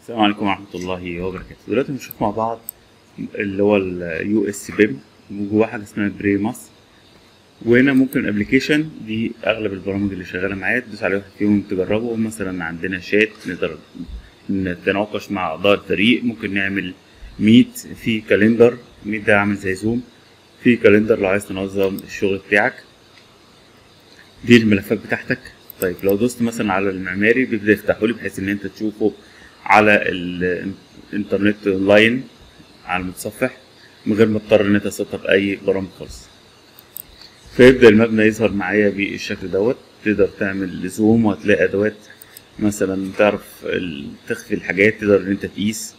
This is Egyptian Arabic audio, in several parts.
السلام عليكم ورحمة الله وبركاته دلوقتي هنشوف مع بعض اللي هو اليو اس بيم وجواه حاجة اسمها بريماس وهنا ممكن ابلكيشن دي اغلب البرامج اللي شغالة معايا تدوس على واحد فيهم تجربه مثلا عندنا شات نقدر نتناقش مع اعضاء الفريق ممكن نعمل ميت في كالندر ميت ده عامل زي زوم في كالندر لو عايز تنظم الشغل بتاعك دي الملفات بتاعتك طيب لو دوست مثلا على المعماري بيبدأ يفتحه لي بحيث ان انت تشوفه على الانترنت اونلاين على المتصفح من غير ما تضطر ان انت تسطب اي برامج خالص فيبدأ المبنى يظهر معايا بالشكل دوت تقدر تعمل زوم وهتلاقي ادوات مثلا تعرف تخفي الحاجات تقدر ان انت تقيس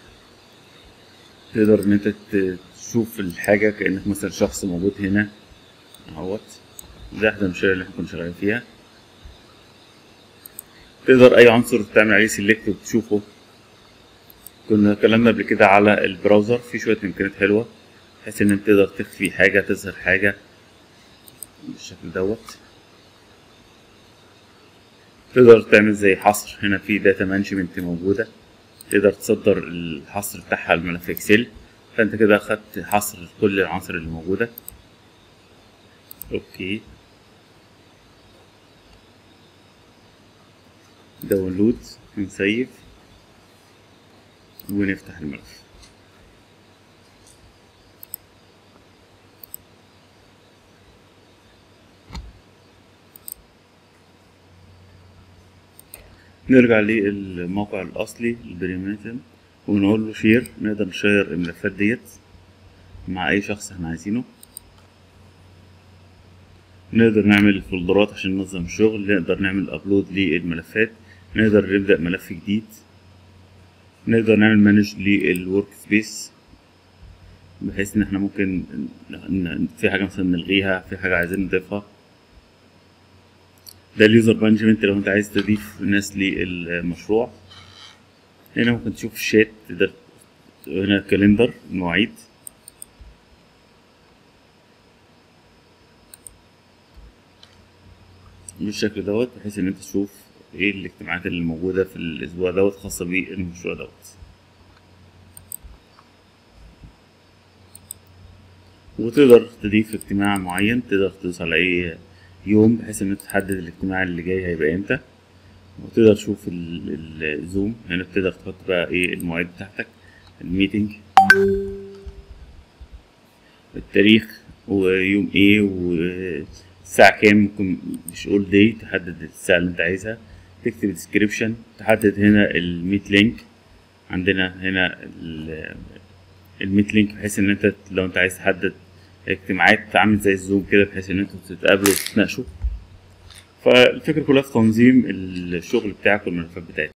تقدر ان انت تشوف الحاجة كأنك مثلا شخص موجود هنا اهوت ده احدى المشاريع اللي احنا كنا شغالين فيها تقدر اي عنصر تعمل عليه سيلكت وتشوفه كنا اتكلمنا قبل كده على البراوزر في شويه امكانيات حلوه بحيث ان انت تقدر تخفي حاجه تظهر حاجه بالشكل دوت تقدر تعمل زي حصر هنا في داتا مانجمنت موجوده تقدر تصدر الحصر بتاعها الملف اكسل فانت كده اخدت حصر كل العناصر اللي موجوده اوكي داونلود نسيف ونفتح الملف نرجع للموقع الأصلي البريميتن ونقول له شير نقدر نشير الملفات ديت مع أي شخص احنا عايزينه نقدر نعمل فولدرات عشان ننظم الشغل نقدر نعمل ابلود للملفات نقدر نبدأ ملف جديد نقدر نعمل مانج للورك سبيس بحيث ان احنا ممكن في حاجة مثلا نلغيها في حاجة عايزين نضيفها ده اليوزر مانجمنت لو انت عايز تضيف ناس للمشروع هنا ممكن تشوف الشات تقدر هنا كالندر المواعيد بالشكل دوت بحيث ان انت تشوف ايه الاجتماعات اللي موجوده في الاسبوع دوت خاصه بالمشروع دوت وتقدر تضيف اجتماع معين تقدر تدوس على اي يوم بحيث ان انت تحدد الاجتماع اللي جاي هيبقى امتى وتقدر تشوف الزوم هنا بتقدر تحط بقى ايه المواعيد بتاعتك الميتنج التاريخ ويوم ايه والساعة كام ممكن مش اول داي تحدد الساعة اللي انت عايزها تكتب ديسكريبشن تحدد هنا الميت لينك عندنا هنا الميت لينك بحيث ان انت لو انت عايز تحدد اجتماعات عامل زي الزوم كده بحيث ان انتوا تتقابلوا وتتناقشوا فالفكرة كلها في تنظيم الشغل بتاعك والملفات بتاعتك